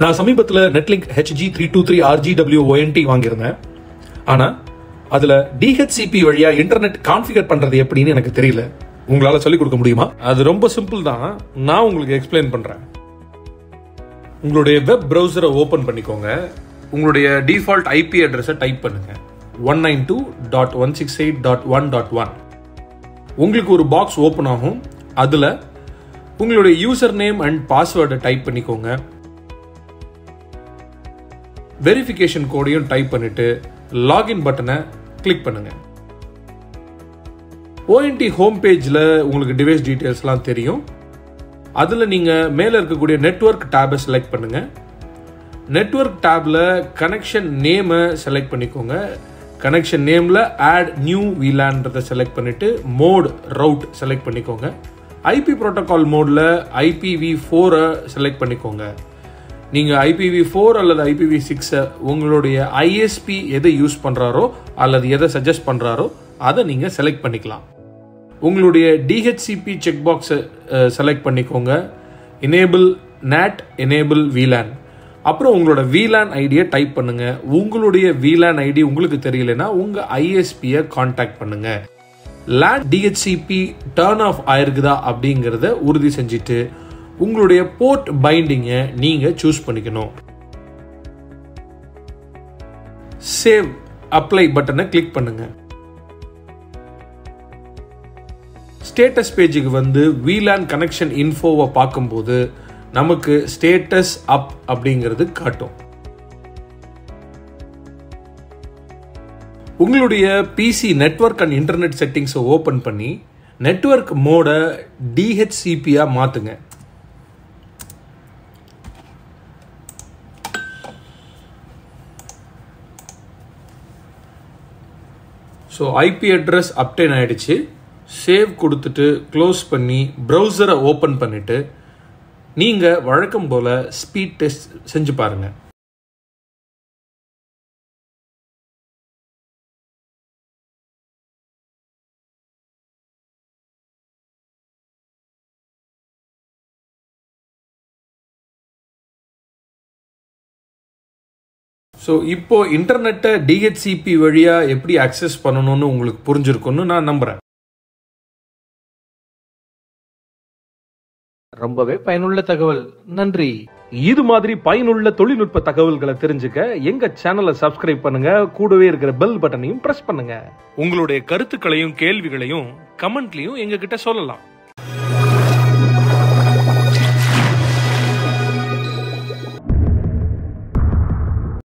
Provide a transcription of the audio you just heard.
நான் சமீபத்தில் Netlink HG three two three RGW ONT வாங்கியிருந்தேன் ஆனா அதுல டிஹெச்சிபி வழியா இன்டர்நெட் கான்ஃபிகர் பண்றது எப்படின்னு எனக்கு தெரியல உங்களால சொல்லிக் கொடுக்க முடியுமா அது ரொம்ப சிம்பிள் தான் நான் உங்களுக்கு எக்ஸ்பிளைன் பண்றேன் உங்களுடைய வெப் ப்ரௌசரை ஓபன் பண்ணிக்கோங்க உங்களுடைய டிஃபால்ட் ஐபி அட்ரஸை டைப் பண்ணுங்க one nine two dot one six eight dot one dot one உங்களுக்கு ஒரு பாக்ஸ் ஓப்பன் ஆகும் அதில் உங்களுடைய யூசர் நேம் அண்ட் பாஸ்வேர்டை டைப் பண்ணிக்கோங்க வெரிஃபிகேஷன் கோடையும் டைப் பண்ணிட்டு லாகின் பட்டனை கிளிக் பண்ணுங்க ஓஎன்டி ஹோம் பேஜில் உங்களுக்கு டிவைஸ் டீட்டெயில்ஸ்லாம் தெரியும் அதில் நீங்கள் மேலே இருக்கக்கூடிய நெட்வொர்க் டேபை செலக்ட் பண்ணுங்க நெட்வொர்க் டேப்ல கனெக்ஷன் நேமை செலக்ட் பண்ணிக்கோங்க கனெக்ஷன் நேமில் ஆட் நியூ வீலான்றதை செலக்ட் பண்ணிட்டு மோட் ரவுட் செலக்ட் பண்ணிக்கோங்க ஐபி ப்ரோட்டோகால் மோடில் ஐபிவி ஃபோரை செலக்ட் பண்ணிக்கோங்க நீங்கள் ஐபிவி ஃபோர் அல்லது ஐபிவி சிக்ஸை உங்களுடைய ஐஎஸ்பி எதை யூஸ் பண்ணுறாரோ அல்லது எதை சஜஸ்ட் பண்ணுறாரோ அதை நீங்கள் செலக்ட் பண்ணிக்கலாம் உங்களுடைய டிஹெச்சிபி செக் பாக்ஸை செலக்ட் பண்ணிக்கோங்க எனேபிள் நேட் எனேபிள் VLAN அப்புறம் உங்களோட VLAN ஐடியை டைப் பண்ணுங்க உங்களுடைய VLAN ஐடி உங்களுக்கு தெரியலனா உங்க ஐஎஸ்பியை காண்டாக்ட் பண்ணுங்க லேண்ட் டிஹெச்சிபி டர்ன் ஆஃப் ஆயிருக்குதா அப்படிங்கிறத உறுதி செஞ்சுட்டு உங்களுடைய போர்ட் பைண்டிங்கை நீங்க சூஸ் பண்ணிக்கணும் சேவ் அப்ளை பட்டனை கிளிக் பண்ணுங்க ஸ்டேட்டஸ் பேஜுக்கு வந்து VLAN கனெக்ஷன் இன்ஃபோவை பார்க்கும்போது நமக்கு ஸ்டேட்டஸ் அப் அப்படிங்கிறது காட்டும் உங்களுடைய பிசி நெட்வொர்க் அண்ட் இன்டர்நெட் செட்டிங்ஸை ஓப்பன் பண்ணி நெட்வொர்க் மோட டிஹெச்சிபியா மாத்துங்க ஸோ ஐபி அட்ரஸ் அப்டேன் ஆயிடுச்சு சேவ் கொடுத்துட்டு க்ளோஸ் பண்ணி ப்ரௌசரை ஓப்பன் பண்ணிட்டு நீங்கள் வழக்கம் போல் ஸ்பீட் டெஸ்ட் செஞ்சு பாருங்க ஸோ இப்போ இன்டர்நெட்டை டிஹெச்சிபி வழியா எப்படி அக்சஸ் பண்ணணும்னு உங்களுக்கு புரிஞ்சிருக்கும்னு நான் நம்புறேன் ரொம்பவே பயனுள்ள தகவல் நன்றி இது மாதிரி பயனுள்ள தொழில்நுட்ப தகவல்களை தெரிஞ்சுக்க எங்க சேனலை சப்ஸ்கிரைப் பண்ணுங்க கூடவே இருக்கிற பெல் பட்டனையும் பிரஸ் பண்ணுங்க உங்களுடைய கருத்துக்களையும் கேள்விகளையும் கமெண்ட்லயும் எங்க கிட்ட சொல்லலாம்